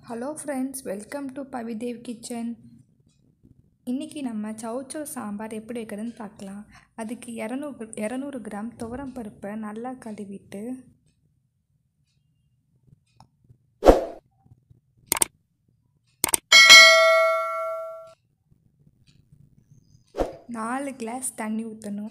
hello friends welcome to Pavidev kitchen இன்றைக்கி நம்ம சௌச்சௌ சாம்பார் எப்படி வைக்கிறதுன்னு பார்க்கலாம் அதுக்கு இரநூறு இரநூறு கிராம் துவரம் பருப்பை நல்லா கழுவிட்டு நாலு கிளாஸ் தண்ணி ஊற்றணும்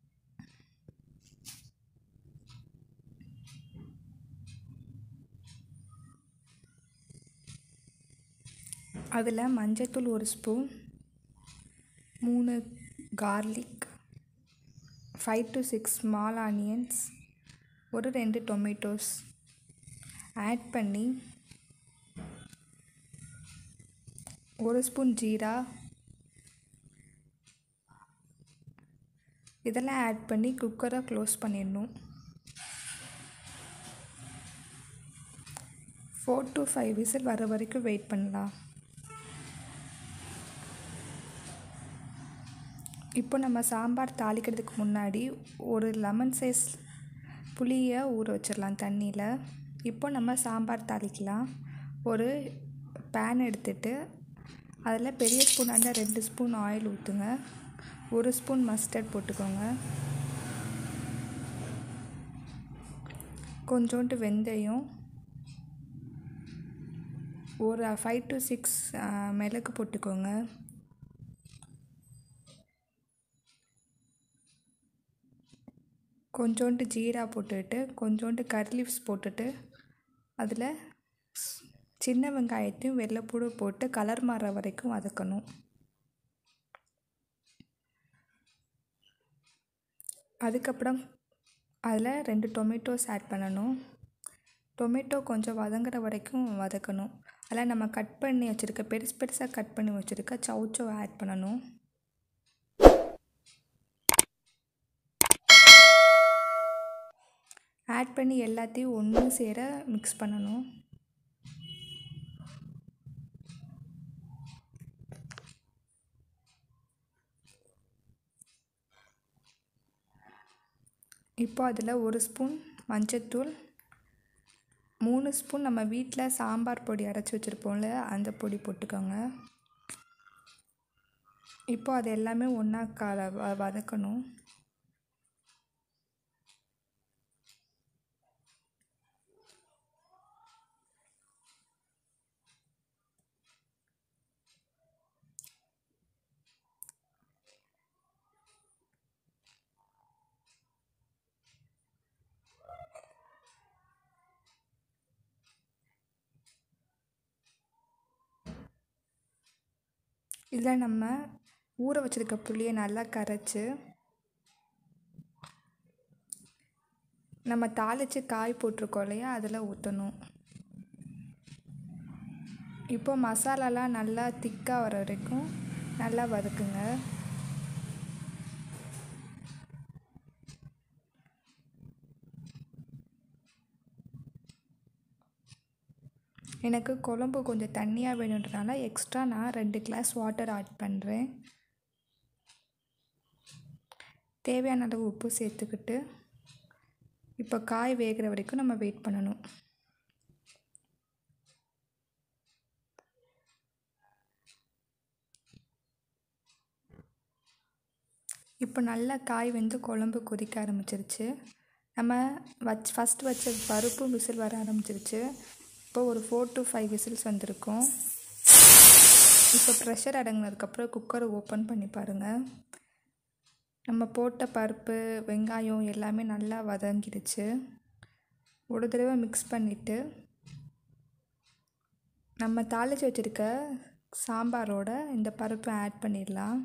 அதில் மஞ்சத்தூள் ஒரு ஸ்பூன் மூணு garlic five to six small onions ஒரு ரெண்டு டொமேட்டோஸ் ஆட் பண்ணி ஒரு ஸ்பூன் ஜீரா இதெல்லாம் ஆட் பண்ணி குக்கரை க்ளோஸ் பண்ணிடணும் ஃபோர் டு ஃபைவ் விசில் வர வரைக்கும் வெயிட் பண்ணலாம் இப்போ நம்ம சாம்பார் தாளிக்கிறதுக்கு முன்னாடி ஒரு லெமன் சைஸ் புளியை ஊற வச்சிடலாம் தண்ணியில் இப்போ நம்ம சாம்பார் தாளிக்கலாம் ஒரு பேன் எடுத்துட்டு அதில் பெரிய ஸ்பூனாண்ட ரெண்டு ஸ்பூன் ஆயில் ஊற்றுங்க ஒரு ஸ்பூன் மஸ்டர்ட் போட்டுக்கோங்க கொஞ்சோண்டு வெந்தயம் ஒரு ஃபைவ் டு சிக்ஸ் மிளகு போட்டுக்கோங்க கொஞ்சோண்டு ஜீரா போட்டுட்டு கொஞ்சோண்டு கரி லீவ்ஸ் போட்டுட்டு அதில் சின்ன வெங்காயத்தையும் வெள்ளைப்பூடு போட்டு கலர் மாற வரைக்கும் வதக்கணும் அதுக்கப்புறம் அதில் ரெண்டு டொமேட்டோஸ் ஆட் பண்ணணும் டொமேட்டோ கொஞ்சம் வதங்குற வரைக்கும் வதக்கணும் அதில் நம்ம கட் பண்ணி வச்சுருக்க பெருசு பெருசாக கட் பண்ணி வச்சுருக்க சவுச்சோ ஆட் பண்ணணும் ஆட் பண்ணி எல்லாத்தையும் ஒன்று சேர மிக்ஸ் பண்ணணும் இப்போ அதில் ஒரு ஸ்பூன் மஞ்சத்தூள் மூணு ஸ்பூன் நம்ம வீட்டில் சாம்பார் பொடி அரைச்சி வச்சுருப்போம்ல அந்த பொடி போட்டுக்கோங்க இப்போ அது எல்லாமே ஒன்றா கல வதக்கணும் இதில் நம்ம ஊற வச்சுருக்க புளியை நல்லா கரைச்சி நம்ம தாளித்து காய் போட்டிருக்கோம் இல்லையா அதில் ஊற்றணும் இப்போ மசாலாலாம் நல்லா திக்காக வர வரைக்கும் நல்லா வதக்குங்க எனக்கு குழம்பு கொஞ்சம் தண்ணியாக வேணுன்றனால எக்ஸ்ட்ரா நான் ரெண்டு கிளாஸ் வாட்டர் ஆட் பண்ணுறேன் தேவையான அளவு உப்பு சேர்த்துக்கிட்டு இப்போ காய் வேகிற வரைக்கும் நம்ம வெயிட் பண்ணணும் இப்போ நல்லா காய் வந்து குழம்பு கொதிக்க ஆரம்பிச்சிருச்சு நம்ம வச் ஃபஸ்ட் வச்ச பருப்பும் விசில் வர ஆரம்பிச்சிருச்சு இப்போ ஒரு ஃபோர் டு ஃபைவ் விசில்ஸ் வந்திருக்கும் இப்போ ப்ரெஷர் அடங்கினதுக்கப்புறம் குக்கரை ஓப்பன் பண்ணி பாருங்கள் நம்ம போட்ட பருப்பு வெங்காயம் எல்லாமே நல்லா வதங்கிடுச்சு ஒரு தடவை மிக்ஸ் பண்ணிவிட்டு நம்ம தாளித்து வச்சுருக்க சாம்பாரோட இந்த பருப்பை ஆட் பண்ணிடலாம்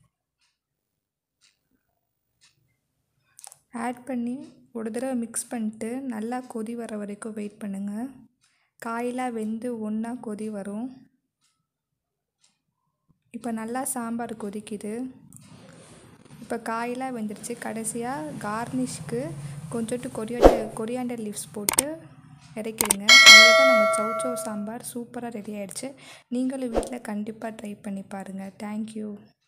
ஆட் பண்ணி ஒரு தடவை மிக்ஸ் பண்ணிட்டு நல்லா கொதி வர வரைக்கும் வெயிட் பண்ணுங்கள் காயெலாம் வெந்து ஒன்றா கொதி வரும் இப்போ நல்லா சாம்பார் கொதிக்குது இப்போ காயெலாம் வெந்துருச்சு கடைசியாக கார்னிஷ்க்கு கொஞ்சோண்டு கொரியாண்டர் கொரியாண்டர் லீவ்ஸ் போட்டு இறக்கிடுங்க அவ்வளோதான் நம்ம சௌச்சௌ சாம்பார் சூப்பராக ரெடி ஆகிடுச்சு நீங்களும் வீட்டில் கண்டிப்பாக ட்ரை பண்ணி பாருங்கள் தேங்க்யூ